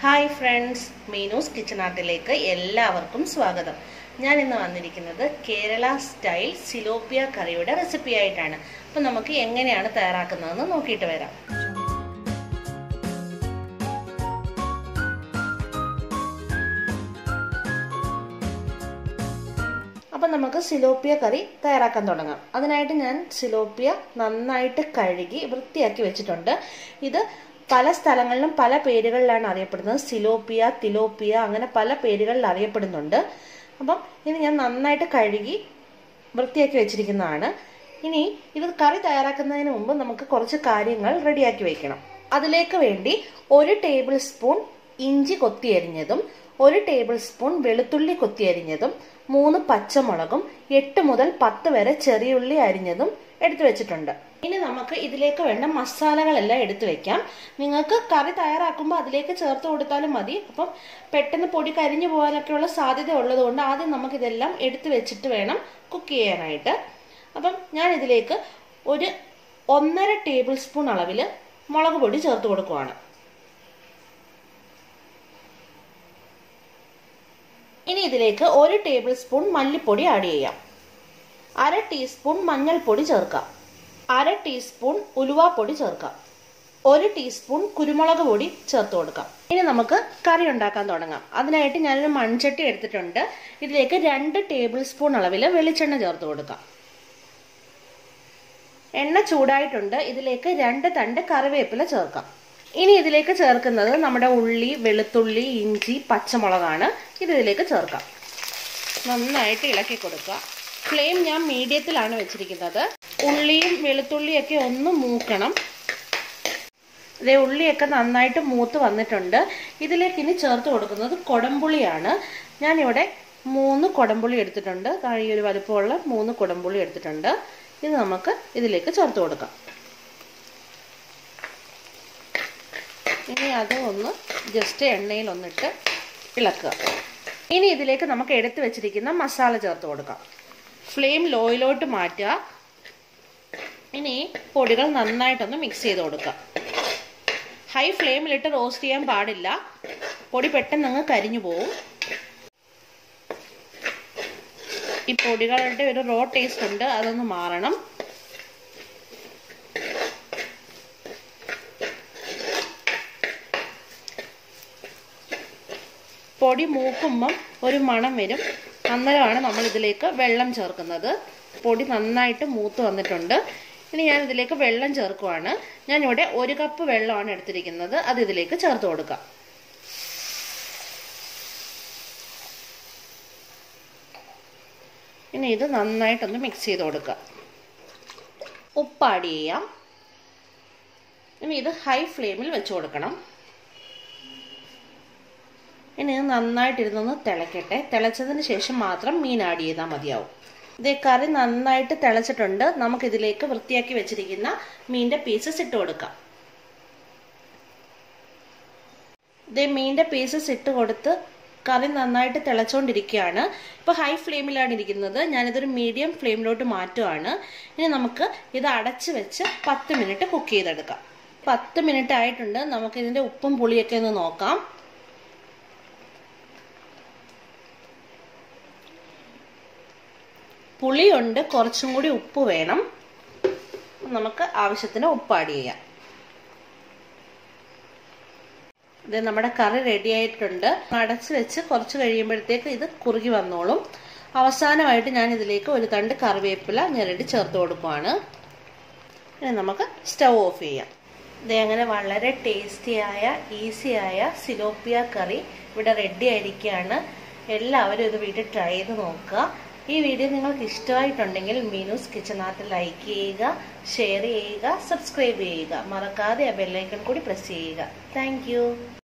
hi friends Meenu's kitchen ആർട്ടിലേക്ക് എല്ലാവർക്കും സ്വാഗതം ഞാൻ ഇന്ന് വന്നിരിക്കുന്നത് കേരള സ്റ്റൈൽ സിലോപ്പിയ കറിയുടെ റെസിപ്പി ആയിട്ടാണ് അപ്പം നമുക്ക് എങ്ങനെയാണ് തയ്യാറാക്കുന്നതെന്ന് നോക്കിയിട്ട് വരാം അപ്പം നമുക്ക് സിലോപ്പിയ കറി തയ്യാറാക്കാൻ തുടങ്ങാം അതിനായിട്ട് ഞാൻ സിലോപ്പിയ നന്നായിട്ട് കഴുകി വൃത്തിയാക്കി വെച്ചിട്ടുണ്ട് ഇത് പല സ്ഥലങ്ങളിലും പല പേരുകളിലാണ് അറിയപ്പെടുന്നത് സിലോപ്പിയ തിലോപ്പിയ അങ്ങനെ പല പേരുകളിൽ അറിയപ്പെടുന്നുണ്ട് അപ്പം ഇത് ഞാൻ നന്നായിട്ട് കഴുകി വൃത്തിയാക്കി വെച്ചിരിക്കുന്നതാണ് ഇനി ഇത് കറി തയ്യാറാക്കുന്നതിന് മുമ്പ് നമുക്ക് കുറച്ച് കാര്യങ്ങൾ റെഡിയാക്കി വെക്കണം അതിലേക്ക് വേണ്ടി ഒരു ടേബിൾ സ്പൂൺ ഇഞ്ചി കൊത്തിയരിഞ്ഞതും ഒരു ടേബിൾ സ്പൂൺ വെളുത്തുള്ളി കൊത്തിയരിഞ്ഞതും മൂന്ന് പച്ചമുളകും എട്ട് മുതൽ പത്ത് വരെ ചെറിയുള്ളി അരിഞ്ഞതും എടുത്തു വെച്ചിട്ടുണ്ട് ഇനി നമുക്ക് ഇതിലേക്ക് വേണ്ട മസാലകളെല്ലാം എടുത്തു വെക്കാം നിങ്ങൾക്ക് കറി തയ്യാറാക്കുമ്പോൾ അതിലേക്ക് ചേർത്ത് കൊടുത്താലും മതി അപ്പം പെട്ടെന്ന് പൊടി കരിഞ്ഞു പോകാനൊക്കെയുള്ള സാധ്യത ഉള്ളതുകൊണ്ട് ആദ്യം നമുക്ക് ഇതെല്ലാം എടുത്തു വെച്ചിട്ട് വേണം കുക്ക് ചെയ്യാനായിട്ട് അപ്പം ഞാൻ ഇതിലേക്ക് ഒരു ഒന്നര ടേബിൾ സ്പൂൺ അളവിൽ മുളക് പൊടി ചേർത്ത് കൊടുക്കുവാണ് ഇനി ഇതിലേക്ക് ഒരു ടേബിൾ സ്പൂൺ മല്ലിപ്പൊടി ആഡ് ചെയ്യാം അര ടീസ്പൂൺ മഞ്ഞൾപ്പൊടി ചേർക്കാം അര ടീസ്പൂൺ ഉലുവാപ്പൊടി ചേർക്കാം ഒരു ടീസ്പൂൺ കുരുമുളക് പൊടി ചേർത്ത് കൊടുക്കാം ഇനി നമുക്ക് കറി ഉണ്ടാക്കാൻ തുടങ്ങാം അതിനായിട്ട് ഞാനൊരു മൺചട്ടി എടുത്തിട്ടുണ്ട് ഇതിലേക്ക് രണ്ട് ടേബിൾ സ്പൂൺ അളവിൽ വെളിച്ചെണ്ണ ചേർത്ത് കൊടുക്കാം എണ്ണ ചൂടായിട്ടുണ്ട് ഇതിലേക്ക് രണ്ട് തണ്ട് കറിവേപ്പില ചേർക്കാം ഇനി ഇതിലേക്ക് ചേർക്കുന്നത് നമ്മുടെ ഉള്ളി വെളുത്തുള്ളി ഇഞ്ചി പച്ചമുളകാണ് ഇത് ഇതിലേക്ക് ചേർക്കാം നന്നായിട്ട് ഇളക്കി കൊടുക്കുക ഫ്ലെയിം ഞാൻ മീഡിയത്തിലാണ് വെച്ചിരിക്കുന്നത് ഉള്ളിയും വെളുത്തുള്ളിയും ഒക്കെ ഒന്ന് മൂക്കണം ഇതേ ഉള്ളിയൊക്കെ നന്നായിട്ട് മൂത്ത് വന്നിട്ടുണ്ട് ഇതിലേക്ക് ഇനി ചേർത്ത് കൊടുക്കുന്നത് കൊടംപുളിയാണ് ഞാനിവിടെ മൂന്ന് കൊടംപുളി എടുത്തിട്ടുണ്ട് ഈ ഒരു വലുപ്പമുള്ള മൂന്ന് കൊടംപുളി എടുത്തിട്ടുണ്ട് ഇത് നമുക്ക് ഇതിലേക്ക് ചേർത്ത് കൊടുക്കാം ഇനി അത് ഒന്ന് ജസ്റ്റ് എണ്ണയിൽ ഒന്നിട്ട് ഇളക്കുക ഇനി ഇതിലേക്ക് നമുക്ക് എടുത്തു വെച്ചിരിക്കുന്ന മസാല ചേർത്ത് കൊടുക്കാം ഫ്ലെയിം ലോയിലോട്ട് മാറ്റുക ഇനി പൊടികൾ നന്നായിട്ടൊന്ന് മിക്സ് ചെയ്ത് കൊടുക്കുക ഹൈ ഫ്ലെയിമിലിട്ട് റോസ്റ്റ് ചെയ്യാൻ പാടില്ല പൊടി പെട്ടെന്ന് അങ്ങ് കരിഞ്ഞു പോവും ഈ പൊടികളുടെ ഒരു റോ ടേസ്റ്റ് ഉണ്ട് അതൊന്ന് മാറണം പൊടി മൂക്കുമ്പം ഒരു മണം വരും അന്നേരമാണ് നമ്മൾ ഇതിലേക്ക് വെള്ളം ചേർക്കുന്നത് പൊടി നന്നായിട്ട് മൂത്ത് വന്നിട്ടുണ്ട് ഇനി ഞാൻ ഇതിലേക്ക് വെള്ളം ചേർക്കുവാണ് ഞാനിവിടെ ഒരു കപ്പ് വെള്ളമാണ് എടുത്തിരിക്കുന്നത് അത് ഇതിലേക്ക് ചേർത്ത് കൊടുക്കാം ഇനി ഇത് നന്നായിട്ടൊന്ന് മിക്സ് ചെയ്ത് കൊടുക്കുക ഉപ്പ് ആഡ് ചെയ്യാം ഇനി ഇത് ഹൈ ഫ്ലെയിമിൽ വെച്ച് കൊടുക്കണം ഇനി ഇത് നന്നായിട്ടിരുന്നൊന്ന് തിളയ്ക്കട്ടെ തിളച്ചതിന് ശേഷം മാത്രം മീൻ ആഡ് ചെയ്താൽ മതിയാവും ഇതേ കറി നന്നായിട്ട് തിളച്ചിട്ടുണ്ട് നമുക്കിതിലേക്ക് വൃത്തിയാക്കി വെച്ചിരിക്കുന്ന മീൻ്റെ പീസസ് ഇട്ട് കൊടുക്കാം ഇതേ മീൻ്റെ പീസസ് ഇട്ട് കൊടുത്ത് കറി നന്നായിട്ട് തിളച്ചുകൊണ്ടിരിക്കുകയാണ് ഇപ്പോൾ ഹൈ ഫ്ലെയിമിലാണ് ഇരിക്കുന്നത് ഞാനിതൊരു മീഡിയം ഫ്ലെയിമിലോട്ട് മാറ്റുവാണ് ഇനി നമുക്ക് ഇത് അടച്ച് വെച്ച് പത്ത് മിനിറ്റ് കുക്ക് ചെയ്തെടുക്കാം പത്ത് മിനിറ്റ് ആയിട്ടുണ്ട് നമുക്കിതിൻ്റെ ഉപ്പും പുളിയൊക്കെ ഒന്ന് നോക്കാം പുളിയുണ്ട് കുറച്ചും കൂടി ഉപ്പ് വേണം നമുക്ക് ആവശ്യത്തിന് ഉപ്പ് ആഡ് ചെയ്യാം ഇത് നമ്മുടെ കറി റെഡി ആയിട്ടുണ്ട് അടച്ച് വെച്ച് കുറച്ച് കഴിയുമ്പോഴത്തേക്ക് ഇത് കുറുകി വന്നോളും അവസാനമായിട്ട് ഞാൻ ഇതിലേക്ക് ഒരു തണ്ട് കറിവേപ്പില ഞെരടി ചേർത്ത് കൊടുക്കുവാണ് ഇനി നമുക്ക് സ്റ്റൗ ഓഫ് ചെയ്യാം ഇത് അങ്ങനെ വളരെ ടേസ്റ്റിയായ ഈസിയായ സിലോപ്പിയ കറി ഇവിടെ റെഡി ആയിരിക്കുകയാണ് എല്ലാവരും ഇത് വീട്ടിൽ ട്രൈ ചെയ്ത് നോക്കുക ഈ വീഡിയോ നിങ്ങൾക്ക് ഇഷ്ടമായിട്ടുണ്ടെങ്കിൽ മീനൂസ് കിച്ചണാത്ത് ലൈക്ക് ചെയ്യുക ഷെയർ ചെയ്യുക സബ്സ്ക്രൈബ് ചെയ്യുക മറക്കാതെ ആ ബെല്ലൈക്കൺ കൂടി പ്രസ് ചെയ്യുക താങ്ക്